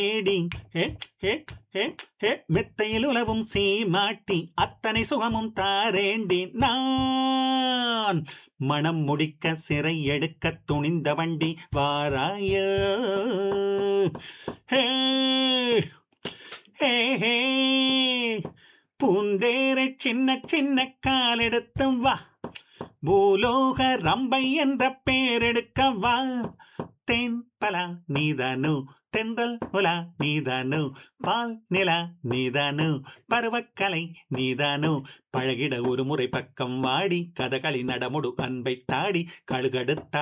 தேடி ஹே ஹே ஹே ஹே மெத்தையில் உலவும் சீமாட்டி அத்தனை சுகமும் தாரேண்டி நான் மனம் முடிக்க சிறை எடுக்க துணிந்த வண்டி வாராயோ ஹே ஹே ஹே பூந்தேரை சின்ன சின்ன காலெடுத்தும் வா பூலோக ரம்பை என்ற பேரெடுக்க வா தேன் பலா நீதானு தென்றல் உலா நீதானு பால் நிலா நீதானு பருவக்கலை நீதானு பழகிட ஒரு முறை பக்கம் வாடி கதகளி நடமுடு அன்பை தாடி கழுகடுத்தா